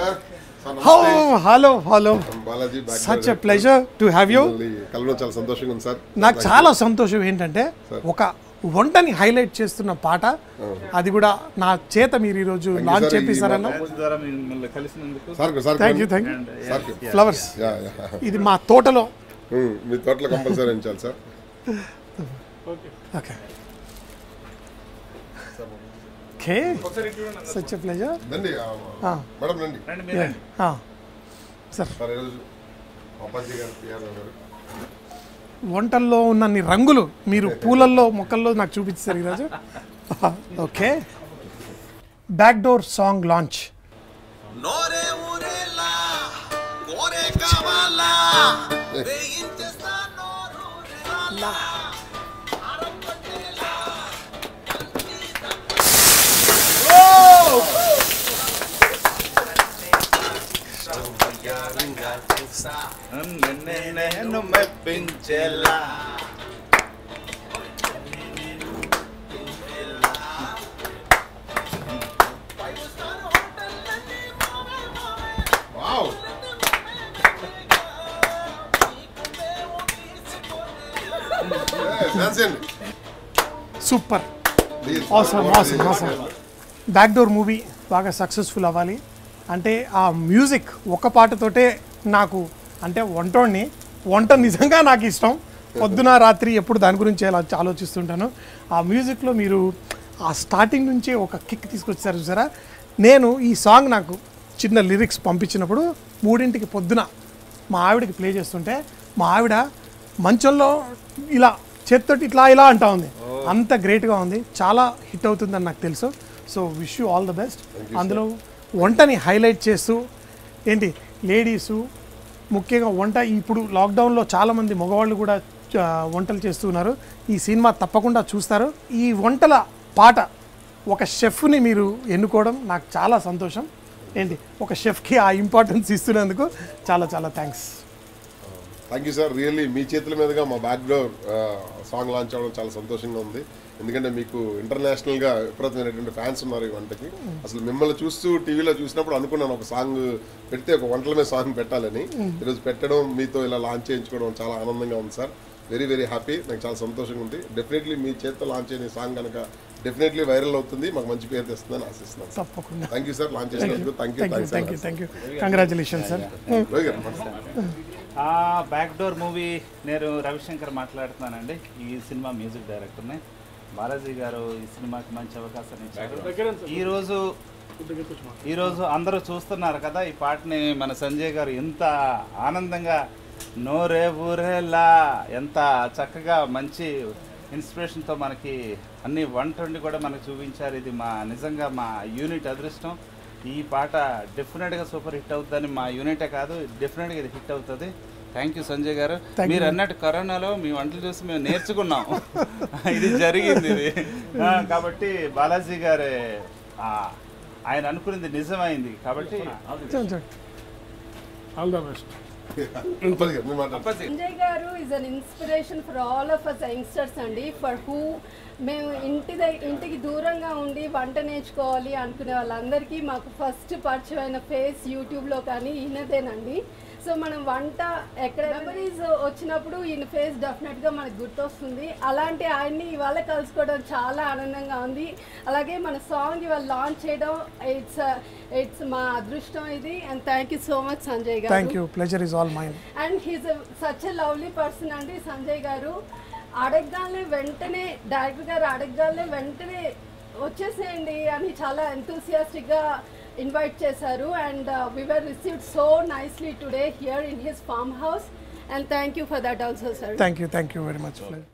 Sir sir oh hello hello Balaji such a pleasure to have you కలవడం చాలా సంతోషంగా ఉంది సార్ నాకు చాలా సంతోషం ఏంటంటే ఒక వంటని హైలైట్ చేస్తున్న పాట అది కూడా నా చేత మీరు ఈరోజు లాంచ్ sir. ఈ చేపిస్తారన్న ద్వారా మిమ్మల్ని కలిసినందుకు sir sir thank you thank you sir flowers yeah yeah ఇది మా తోటలో ఉమ్, మీ తోటలో కంపల్సరీ ఉంచాలి sir okay okay such a pleasure రండి ఆ, మేడం రండి రండి మీరు రండి. సార్ సార్ ఈరోజు అప్పాజీ గారు పిఆర్ గారు వంటల్లో ఉన్నన్ని రంగులు మీరు పూలల్లో మొక్కల్లో నాకు చూపించారు ఈరోజు okay back door song launch నోరే ఊరేలా కోరే కావాలా వేయించేస్తా నోరూరేలా ఆరంభట్టేలా నిన్నే నేను మెప్పించేలా వావ్ డాన్స్ చేయండి సూపర్ Please. అవసరం అవసరం అవసరం బ్యాక్ డోర్ మూవీ బాగా సక్సెస్ఫుల్ అవ్వాలి అంటే ఆ మ్యూజిక్ ఒక పాటతోటే నాకు అంటే వంటోడిని వంట నిజంగా నాకు ఇష్టం పొద్దున రాత్రి ఎప్పుడు దాని గురించి అలా ఆలోచిస్తుంటాను ఆ మ్యూజిక్లో మీరు ఆ స్టార్టింగ్ నుంచే ఒక కిక్ తీసుకొచ్చారు చూసారా నేను ఈ సాంగ్ నాకు చిన్న లిరిక్స్ పంపించినప్పుడు మూడింటికి పొద్దున మా ఆవిడకి ప్లే చేస్తుంటే మా ఆవిడ మంచంలో ఇలా చేత్తోటి ఇట్లా ఇలా అంటా ఉంది అంత గ్రేట్గా ఉంది చాలా హిట్ అవుతుందని నాకు తెలుసు so wish you all the best అందులో వంటని హైలైట్ చేస్తూ ఏంటి లేడీసు ముఖ్యంగా వంట ఇప్పుడు లాక్డౌన్లో చాలామంది మగవాళ్ళు కూడా ఆ, వంటలు చేస్తున్నారు ఈ సినిమా తప్పకుండా చూస్తారు ఈ వంటల పాట ఒక షెఫ్ని మీరు ఎన్నుకోవడం నాకు చాలా సంతోషం ఏంటి ఒక షెఫ్కి ఆ ఇంపార్టెన్స్ ఇస్తున్నందుకు చాలా చాలా thanks thank you sir really మీ చేతుల మీదుగా మా బ్యాక్ డోర్ సాంగ్ లాంచ్ అవ్వడం చాలా సంతోషంగా ఉంది ఎందుకంటే మీకు ఇంటర్నేషనల్ గా విపరీతమైనటువంటి ఫ్యాన్స్ ఉన్నారు ఈ వంటకి అసలు మిమ్మల్ని చూస్తూ టీవీలో చూసినప్పుడు అనుకున్నాను ఒక సాంగ్ పెడితే ఒక వంటల మీద సాంగ్ పెట్టాలని ఈరోజు పెట్టడం మీతో ఇలా లాంచ్ చేయించుకోవడం చాలా ఆనందంగా ఉంది సార్ వెరీ వెరీ హ్యాపీ నాకు చాలా సంతోషంగా ఉంది డెఫినెట్లీ మీ చేతితో లాంచ్ అయిన సాంగ్ కనుక డెఫినెట్లీ వైరల్ అవుతుంది మాకు మంచి పేరు తెస్తుందని ఆశిస్తున్నాను తప్పకుండా థ్యాంక్ యూ సార్ లాంచ్ చేసినందుకు thank you thank you thank you thank you congratulation sir ఆ బ్యాక్ డోర్ మూవీ నేను రవిశంకర్ మాట్లాడుతున్నానండి ఈ సినిమా మ్యూజిక్ డైరెక్టర్ని బాలాజీ గారు ఈ సినిమాకి మంచి అవకాశం ఇచ్చారు ఈరోజు ఈరోజు అందరూ చూస్తున్నారు కదా ఈ పాటని మన సంజయ్ గారు ఎంత ఆనందంగా నోరే ఊరేలా ఎంత చక్కగా మంచి ఇన్స్పిరేషన్తో మనకి అన్ని వంట వండి కూడా మనకు చూపించారు ఇది మా నిజంగా మా యూనిట్ అదృష్టం ఈ పాట డెఫినెట్గా సూపర్ హిట్ అవుతుందని మా యూనిటే కాదు డెఫినెట్గా ఇది హిట్ అవుతుంది థ్యాంక్ యూ సంజయ్ గారు మీరు అన్నట్టు కరోనాలో మీ వంటలు చూసి మేము నేర్చుకున్నాం ఇది జరిగింది ఇది ఆ, కాబట్టి బాలాజీ గారే ఆ, ఆయన అనుకున్నది నిజమైంది కాబట్టి ఆల్ ద బెస్ట్ మీరు మాట్లాడండి Appaji, Sanjay garu is an inspiration for all of us youngsters అండి ఫర్ హూ మేము ఇంటి దగ్- ఇంటికి దూరంగా ఉండి వంట నేర్చుకోవాలి అనుకునే వాళ్ళందరికీ మాకు ఫస్ట్ పరిచయమైన ఫేస్ యూట్యూబ్లో కానీ ఈయనదేనండి సో మనం వంట ఎక్కడ మెమరీస్ వచ్చినప్పుడు ఈయన ఫేస్ డెఫినెట్గా మనకు గుర్తొస్తుంది అలాంటి ఆయన్ని ఇవాళ కలుసుకోవడం చాలా ఆనందంగా ఉంది అలాగే మన సాంగ్ ఇవాళ లాంచ్ చేయడం ఇట్స్ ఇట్స్ మా అదృష్టం ఇది and thank you so much Sanjay garu thank you pleasure is all mine and he's such a lovely person అండి సంజయ్ గారు అడగగానే వెంటనే డైరెక్టర్ గారు అడగగానే వెంటనే వచ్చేసేయండి అని చాలా enthusiastic గా ఇన్వైట్ చేశారు and we were received so nicely today here in his farm house and thank you for that also sir thank you thank you very much